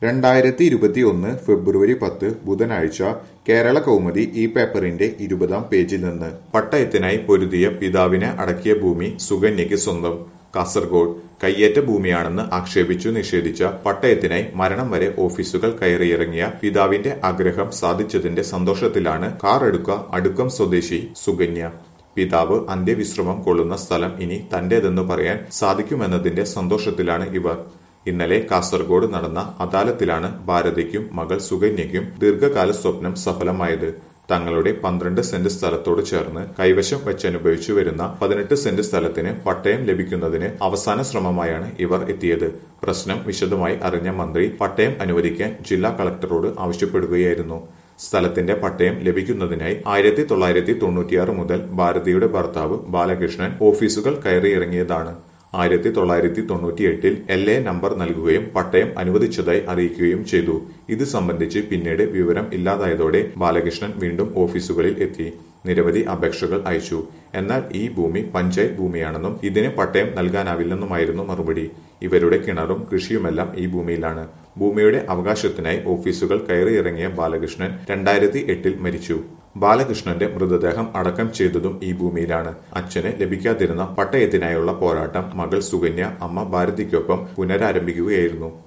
രണ്ടായിരത്തി ഇരുപത്തിയൊന്ന് ഫെബ്രുവരി പത്ത് ബുധനാഴ്ച കേരള കൗമുദി ഈ പേപ്പറിന്റെ ഇരുപതാം പേജിൽ നിന്ന് പട്ടയത്തിനായി പൊരുതിയ പിതാവിനെ അടക്കിയ ഭൂമി സുകന്യയ്ക്ക് സ്വന്തം കാസർഗോഡ് കയ്യേറ്റ ഭൂമിയാണെന്ന് ആക്ഷേപിച്ചു നിഷേധിച്ച പട്ടയത്തിനായി മരണം വരെ ഓഫീസുകൾ കയറിയിറങ്ങിയ പിതാവിന്റെ ആഗ്രഹം സാധിച്ചതിന്റെ സന്തോഷത്തിലാണ് കാർ എടുക്ക അടുക്കം സ്വദേശി സുകന്യ പിതാവ് അന്ത്യവിശ്രമം കൊള്ളുന്ന സ്ഥലം ഇനി തന്റേതെന്ന് പറയാൻ സാധിക്കുമെന്നതിന്റെ സന്തോഷത്തിലാണ് ഇവർ ഇന്നലെ കാസർഗോഡ് നടന്ന അദാലത്തിലാണ് ഭാരതിക്കും മകൾ സുകന്യയ്ക്കും ദീർഘകാല സ്വപ്നം സഫലമായത് തങ്ങളുടെ പന്ത്രണ്ട് സെന്റ് സ്ഥലത്തോട് ചേർന്ന് കൈവശം വെച്ചനുഭവിച്ചു വരുന്ന പതിനെട്ട് സെന്റ് സ്ഥലത്തിന് പട്ടയം ലഭിക്കുന്നതിന് അവസാന ശ്രമമായാണ് ഇവർ എത്തിയത് പ്രശ്നം വിശദമായി അറിഞ്ഞ മന്ത്രി പട്ടയം അനുവദിക്കാൻ ജില്ലാ കളക്ടറോട് ആവശ്യപ്പെടുകയായിരുന്നു സ്ഥലത്തിന്റെ പട്ടയം ലഭിക്കുന്നതിനായി ആയിരത്തി തൊള്ളായിരത്തി തൊണ്ണൂറ്റിയാറ് മുതൽ ഭാരതിയുടെ ഭർത്താവ് ബാലകൃഷ്ണൻ ഓഫീസുകൾ കയറിയിറങ്ങിയതാണ് ആയിരത്തി തൊള്ളായിരത്തി തൊണ്ണൂറ്റിയെട്ടിൽ എൽ എ നമ്പർ നൽകുകയും പട്ടയം അനുവദിച്ചതായി അറിയിക്കുകയും ചെയ്തു ഇത് സംബന്ധിച്ച് പിന്നീട് വിവരം ഇല്ലാതായതോടെ ബാലകൃഷ്ണൻ വീണ്ടും ഓഫീസുകളിൽ എത്തി നിരവധി അപേക്ഷകൾ അയച്ചു എന്നാൽ ഈ ഭൂമി പഞ്ചായത്ത് ഭൂമിയാണെന്നും ഇതിന് പട്ടയം നൽകാനാവില്ലെന്നുമായിരുന്നു മറുപടി ഇവരുടെ കിണറും കൃഷിയുമെല്ലാം ഈ ഭൂമിയിലാണ് ഭൂമിയുടെ അവകാശത്തിനായി ഓഫീസുകൾ കയറിയിറങ്ങിയ ബാലകൃഷ്ണൻ രണ്ടായിരത്തി എട്ടിൽ മരിച്ചു ബാലകൃഷ്ണന്റെ മൃതദേഹം അടക്കം ചെയ്തതും ഈ ഭൂമിയിലാണ് അച്ഛന് ലഭിക്കാതിരുന്ന പട്ടയത്തിനായുള്ള പോരാട്ടം മകൾ സുകന്യ അമ്മ ഭാരതിക്കൊപ്പം പുനരാരംഭിക്കുകയായിരുന്നു